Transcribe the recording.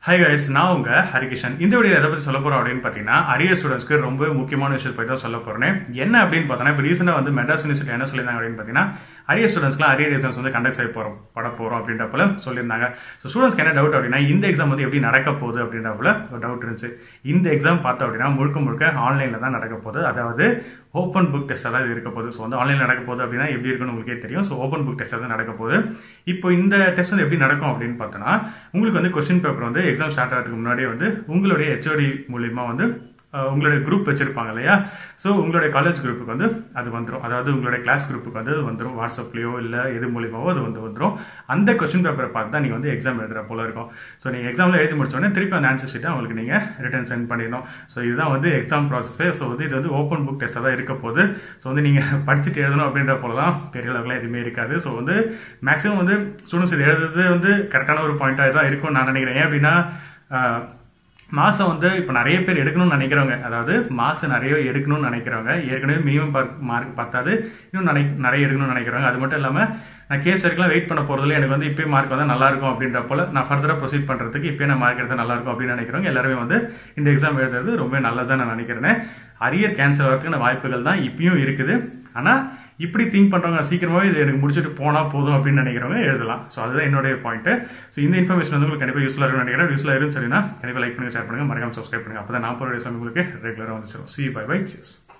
hi guys நான் உங்க ஹரிகிஷன் இந்த வீடியோ எதை பற்றி சொல்ல போறோம் அப்படின்னு பார்த்தீங்கன்னா அரியர் ஸ்டூடெண்ட்ஸ்க்கு ரொம்ப முக்கியமான விஷயம் பற்றி தான் சொல்ல போறேன் என்ன அப்படின்னு பார்த்தோன்னா இப்போ ரீசெண்டாக வந்து மெட்ராஸ் யூனிவர்சிட்டி என்ன சொல்லியிருந்தாங்க அப்படின்னு பார்த்தீங்கன்னா அரியர் ஸ்டூடெண்ட்ஸ்க்குலாம் அரியர் எக்ஸாம்ஸ் வந்து கண்டக்ட் செய்ய போகிறோம் பட போகிறோம் அப்படின்றப்பல சொல்லியிருந்தாங்க ஸோ ஸ்டூடெண்ட்ஸ்க்கு என்ன டவுட் அப்படின்னா இந்த எக்ஸாம் வந்து எப்படி நடக்க போகுது அப்படின்றப்பல ஒரு டவுட் இருந்துச்சு இந்த எக்ஸாம் பார்த்தோம் அப்படின்னா முழுக்க முழுக்க ஆன்லைனில் தான் நடக்க போகுது அதாவது ஓப்பன் புக் டெஸ்ட்டாக தான் இது இருக்க போகுது ஸோ வந்து ஆன்லைனில் நடக்க போகுது அப்படின்னா எப்படி இருக்குன்னு உங்களுக்கே தெரியும் ஸோ ஓப்பன் புக் டெஸ்ட்டாக தான் நடக்க போகுது இப்போ இந்த டெஸ்ட் வந்து எப்படி நடக்கும் அப்படின்னு பார்த்தோன்னா உங்களுக்கு வந்து கொஸ்டின் பேப்பர் வந்து எக்ஸாம் ஸ்டார்ட் ஆகிறதுக்கு முன்னாடியே வந்து உங்களுடைய ஹெச்ஓடி மூலியமாக வந்து அஹ், உங்களுடைய குரூப் வச்சிருப்பாங்க இல்லையா ஸோ உங்களுடைய காலேஜ் குரூப்புக்கு வந்து அது வந்துடும் அதாவது உங்களுடைய கிளாஸ் குரூப்புக்கு வந்து அது வந்துடும் வாட்ஸ்அப்லேயோ இல்லை எது மூலியமாவோ அது வந்து வந்துடும் அந்த கொஸ்டின் பேப்பரை பார்த்து தான் நீங்கள் வந்து எக்ஸாம் எழுதுகிற போல இருக்கும் ஸோ நீங்கள் எக்ஸாமில் எழுதி முடிச்ச உடனே திருப்பி அந்த ஆன்சர் ஷீட்டை அவங்களுக்கு நீங்கள் ரிட்டர்ன் சென்ட் பண்ணிடணும் ஸோ இதுதான் வந்து எக்ஸாம் ப்ராசஸ்ஸு ஸோ வந்து இது வந்து ஓப்பன் புக் டெஸ்ட்டாக தான் இருக்க போகுது ஸோ வந்து நீங்கள் படிச்சுட்டு எழுதணும் அப்படின்ற போல தான் பெரிய அளவுக்குலாம் எதுவுமே இருக்காது ஸோ வந்து மேக்ஸிமம் வந்து ஸ்டூடெண்ட்ஸ் இது எழுதுறது வந்து கரெக்டான ஒரு பாயிண்ட்டாக தான் இருக்கும்னு நான் நினைக்கிறேன் ஏன் அப்படின்னா மார்க்ஸை வந்து இப்போ நிறைய பேர் எடுக்கணும்னு நினைக்கிறவங்க அதாவது மார்க்ஸை நிறைய எடுக்கணும்னு நினைக்கிறவங்க ஏற்கனவே மினிமம் மார்க் பத்தாது இன்னும் நினை நிறைய எடுக்கணும்னு நினைக்கிறவங்க அது மட்டும் இல்லாமல் நான் கேஸ் வரைக்கும் வெயிட் பண்ண போகிறதுல எனக்கு வந்து இப்போயே மார்க் வந்தால் நல்லா இருக்கும் அப்படின்ற போல நான் ஃபர்தராக ப்ரொசீட் பண்ணுறதுக்கு இப்போயே நான் மார்க் எடுத்தால் நல்லா இருக்கும் அப்படின்னு நினைக்கிறவங்க எல்லாருமே வந்து இந்த எக்ஸாம் எழுதுறது ரொம்ப நல்லதாக நான் நினைக்கிறேன் அரியர் கேன்சல் வரதுக்கான வாய்ப்புகள் தான் இப்பயும் இருக்குது ஆனால் இப்படி திங்க் பண்ணுறவங்க சீக்கிரமாகவே இது எனக்கு முடிச்சுட்டு போனால் போதும் அப்படின்னு நினைக்கிறவங்க எழுதலாம் ஸோ அதுதான் என்னுடைய பாயிண்ட்டு ஸோ இந்த இன்ஃபர்மேஷன் வந்து உங்களுக்கு கண்டிப்பாக யூஸ்ஃபுல்லாக இருக்கும்னு நினைக்கிறேன் யூஸ்ஃபுல்லாக இருந்து சரினா கண்டிப்பாக லைக் பண்ணுங்க ஷேர் பண்ணுங்க மறக்காம சப்ஸ்கிரைப் பண்ணுங்க அப்போ தான் நான் போகிற உங்களுக்கு ரெகுலராக வந்து சி பை பை சியர்ஸ்